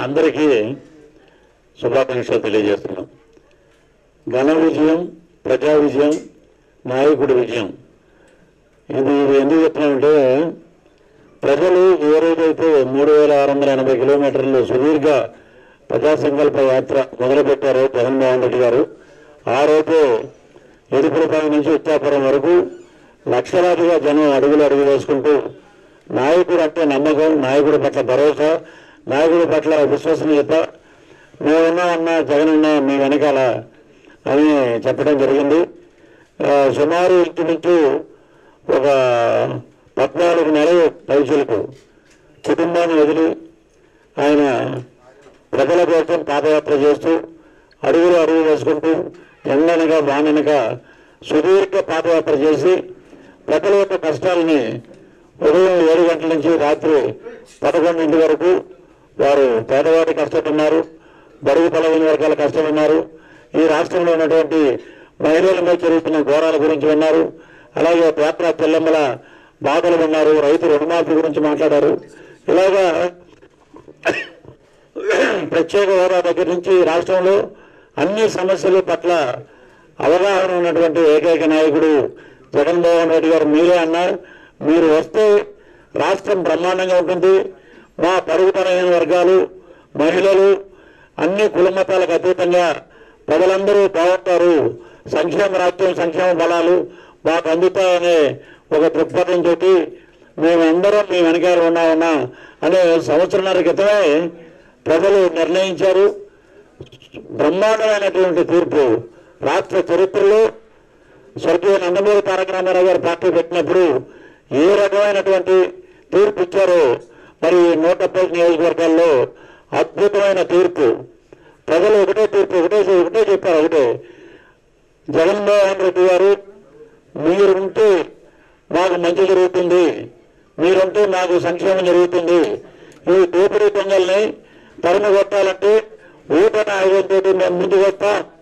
అందరికీ శుభాకాంక్షలు తెలియజేస్తున్నాం ఘన విజయం ప్రజా విజయం నాయకుడి విజయం ఇది ఎందుకు చెప్తున్నామంటే ప్రజలు ఏ రోజైతే మూడు వేల ఆరు వందల ఎనభై కిలోమీటర్లు సుదీర్ఘ ప్రజా సంకల్ప యాత్ర మొదలుపెట్టారు జగన్మోహన్ రెడ్డి గారు ఆ రోజు ఎదుపులపల్లి నుంచి ఇచ్చాపురం వరకు లక్షలాదిగా జనం అడుగులు అడుగు వేసుకుంటూ నాయకుడు అంటే నమ్మకం నాయకుడి పట్ల భరోసా నాయకుడి పట్ల విశ్వసనీయత మేమున్నా అన్న జగన్ ఉన్నా మీ వెనకాల అని చెప్పడం జరిగింది ఆ, సుమారు ఇంచుమించు ఒక పద్నాలుగు నెలలు పైసలకు కుటుంబాన్ని వదిలి ఆయన ప్రజల కోసం పాదయాత్ర చేస్తూ అడుగులు అడుగు వేసుకుంటూ ఎండనగా వాననగా సుదీర్ఘ పాదయాత్ర చేసి ప్రజల యొక్క కష్టాలని ఉదయం ఏడు గంటల నుంచి రాత్రి పదకొండింటి వరకు వారు పేదవాడి కష్టపడినారు బడుగు బలమైన వర్గాల కష్టపడినారు ఈ రాష్ట్రంలో ఉన్నటువంటి మహిళల మీద జరుగుతున్న ఘోరాల గురించి విన్నారు అలాగే పేపర చెల్లెమ్మల బాధలు విన్నారు రైతు రుణమాఫీ గురించి మాట్లాడారు ఇలాగా ప్రత్యేక హోదా దగ్గర నుంచి రాష్ట్రంలో అన్ని సమస్యల పట్ల అవగాహన ఉన్నటువంటి ఏకైక నాయకుడు జగన్మోహన్ రెడ్డి గారు మీరే అన్నారు మీరు వస్తే రాష్ట్రం బ్రహ్మాండంగా ఉంటుంది మా పరుగుపరైన వర్గాలు మహిళలు అన్ని కులమతాలకు అతీతంగా ప్రజలందరూ బాగుంటారు సంక్షేమ రాజ్యం సంక్షేమ బలాలు మాకు అందుతాయనే ఒక దృక్పథంతో మేమందరం మీ వెనకాల ఉన్నామన్నా అనే సంవత్సరాల క్రితమే ప్రజలు నిర్ణయించారు బ్రహ్మాండమైనటువంటి తీర్పు రాష్ట్ర చరిత్రలో స్వర్గీయ నందమూరి తారక రామారావు గారు పార్టీ పెట్టినప్పుడు ఏ రకమైనటువంటి తీర్పు ఇచ్చారో మరి నూట పది నియోజకవర్గాల్లో అద్భుతమైన తీర్పు ప్రజలు ఒకటే తీర్పు ఒకటే ఒకటే చెప్పారు ఒకటే జగన్మోహన్ రెడ్డి గారు మీరుంటే మాకు మంచి జరుగుతుంది మీరుంటే మాకు సంక్షేమం జరుగుతుంది ఈ దోపిడీ దొంగల్ని తరిమి కొట్టాలంటే ఊటన ఆయుధంతో మేము ముందుకు వస్తాం